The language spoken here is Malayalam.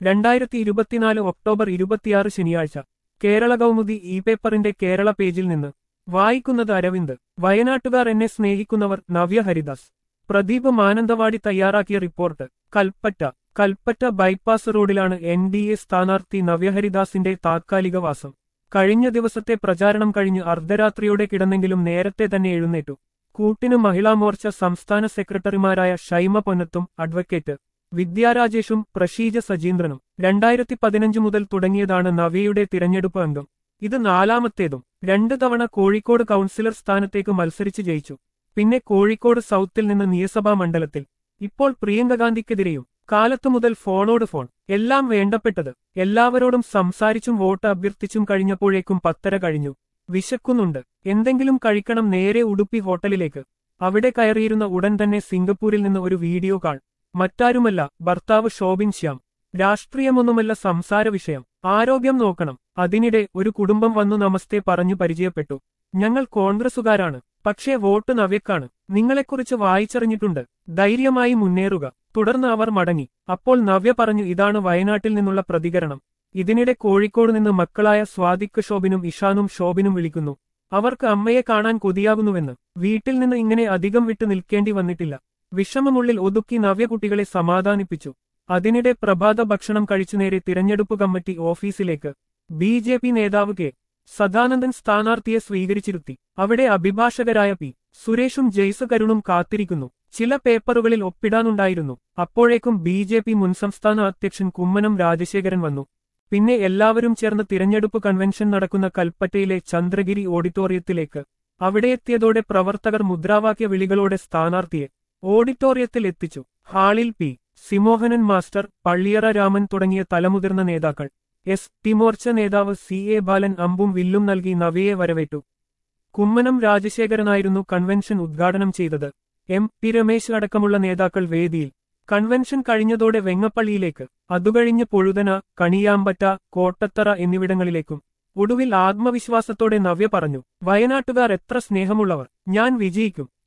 രണ്ടായിരത്തി ഇരുപത്തിനാല് ഒക്ടോബർ ഇരുപത്തിയാറ് ശനിയാഴ്ച കേരള കൗമുദി ഇ പേപ്പറിന്റെ കേരള പേജിൽ നിന്ന് വായിക്കുന്നത് അരവിന്ദ് വയനാട്ടുകാർ എന്നെ സ്നേഹിക്കുന്നവർ നവ്യ ഹരിദാസ് പ്രദീപ് മാനന്തവാടി തയ്യാറാക്കിയ റിപ്പോർട്ട് കൽപ്പറ്റ കൽപ്പറ്റ ബൈപ്പാസ് റോഡിലാണ് എൻ ഡി എ സ്ഥാനാർത്ഥി നവ്യഹരിദാസിന്റെ താത്കാലിക വാസം കഴിഞ്ഞ ദിവസത്തെ പ്രചാരണം കഴിഞ്ഞ് അർദ്ധരാത്രിയോടെ കിടന്നെങ്കിലും നേരത്തെ തന്നെ എഴുന്നേറ്റു കൂട്ടിന് മഹിളാ മോർച്ച സംസ്ഥാന സെക്രട്ടറിമാരായ ഷൈമ പൊന്നത്തും അഡ്വക്കേറ്റ് വിദ്യാരാജേഷും പ്രഷീജ സജീന്ദ്രനും രണ്ടായിരത്തി പതിനഞ്ച് മുതൽ തുടങ്ങിയതാണ് നവ്യയുടെ തിരഞ്ഞെടുപ്പ് അംഗം ഇത് നാലാമത്തേതും രണ്ടു തവണ കോഴിക്കോട് കൗൺസിലർ സ്ഥാനത്തേക്ക് മത്സരിച്ച് ജയിച്ചു പിന്നെ കോഴിക്കോട് സൗത്തിൽ നിന്ന് നിയമസഭാ മണ്ഡലത്തിൽ ഇപ്പോൾ പ്രിയങ്ക ഗാന്ധിക്കെതിരെയും കാലത്തു മുതൽ ഫോണോട് ഫോൺ എല്ലാം വേണ്ടപ്പെട്ടത് എല്ലാവരോടും സംസാരിച്ചും വോട്ട് അഭ്യർത്ഥിച്ചും കഴിഞ്ഞപ്പോഴേക്കും പത്തര കഴിഞ്ഞു വിശക്കുന്നുണ്ട് എന്തെങ്കിലും കഴിക്കണം നേരെ ഉടുപ്പി ഹോട്ടലിലേക്ക് അവിടെ കയറിയിരുന്ന ഉടൻ തന്നെ സിംഗപ്പൂരിൽ നിന്ന് ഒരു വീഡിയോ കാൾ മറ്റാരുമല്ല ഭർത്താവ് ഷോബിൻ ശ്യാം രാഷ്ട്രീയമൊന്നുമല്ല സംസാര വിഷയം ആരോഗ്യം നോക്കണം അതിനിടെ ഒരു കുടുംബം വന്നു നമസ്തേ പറഞ്ഞു പരിചയപ്പെട്ടു ഞങ്ങൾ കോൺഗ്രസുകാരാണ് പക്ഷേ വോട്ട് നവ്യക്കാണ് നിങ്ങളെക്കുറിച്ച് വായിച്ചറിഞ്ഞിട്ടുണ്ട് ധൈര്യമായി മുന്നേറുക തുടർന്ന് അവർ മടങ്ങി അപ്പോൾ നവ്യ പറഞ്ഞു ഇതാണ് വയനാട്ടിൽ നിന്നുള്ള പ്രതികരണം ഇതിനിടെ കോഴിക്കോട് നിന്ന് മക്കളായ സ്വാദിക്ക് ശോഭിനും ഇഷാനും ശോഭിനും വിളിക്കുന്നു അവർക്ക് അമ്മയെ കാണാൻ കൊതിയാകുന്നുവെന്ന് വീട്ടിൽ നിന്ന് ഇങ്ങനെ അധികം വിട്ടു നിൽക്കേണ്ടി വന്നിട്ടില്ല വിഷമമുള്ളിൽ ഒതുക്കി നവ്യ കുട്ടികളെ സമാധാനിപ്പിച്ചു അതിനിടെ പ്രഭാത ഭക്ഷണം കഴിച്ചു നേരെ തിരഞ്ഞെടുപ്പ് കമ്മിറ്റി ഓഫീസിലേക്ക് ബി ജെ പി നേതാവ് കെ സദാനന്ദൻ സ്ഥാനാർത്ഥിയെ സ്വീകരിച്ചിരുത്തി അവിടെ അഭിഭാഷകരായ പി സുരേഷും ജെയ്സ് കരുണും കാത്തിരിക്കുന്നു ചില പേപ്പറുകളിൽ ഒപ്പിടാനുണ്ടായിരുന്നു അപ്പോഴേക്കും ബി ജെ പി മുൻ സംസ്ഥാന അധ്യക്ഷൻ കുമ്മനം രാജശേഖരൻ വന്നു പിന്നെ എല്ലാവരും ചേർന്ന് തിരഞ്ഞെടുപ്പ് കൺവെൻഷൻ നടക്കുന്ന കൽപ്പറ്റയിലെ ചന്ദ്രഗിരി ഓഡിറ്റോറിയത്തിലേക്ക് അവിടെയെത്തിയതോടെ പ്രവർത്തകർ മുദ്രാവാക്യ വിളികളോടെ സ്ഥാനാർത്ഥിയെ ഓഡിറ്റോറിയത്തിൽ എത്തിച്ചു ഹാളിൽ പി സിമോഹനൻ മാസ്റ്റർ പള്ളിയറ രാമൻ തുടങ്ങിയ തലമുതിർന്ന നേതാക്കൾ എസ് ടിമോർച്ച നേതാവ് സി എ ബാലൻ അമ്പും വില്ലും നൽകി നവയെ വരവേറ്റു കുമ്മനം രാജശേഖരനായിരുന്നു കൺവെൻഷൻ ഉദ്ഘാടനം ചെയ്തത് എം പി രമേശ് അടക്കമുള്ള നേതാക്കൾ വേദിയിൽ കൺവെൻഷൻ കഴിഞ്ഞതോടെ വെങ്ങപ്പള്ളിയിലേക്ക് അതുകഴിഞ്ഞ് പൊഴുതന കണിയാമ്പറ്റ കോട്ടത്തറ എന്നിവിടങ്ങളിലേക്കും ഒടുവിൽ ആത്മവിശ്വാസത്തോടെ നവ്യ പറഞ്ഞു വയനാട്ടുകാർ എത്ര സ്നേഹമുള്ളവർ ഞാൻ വിജയിക്കും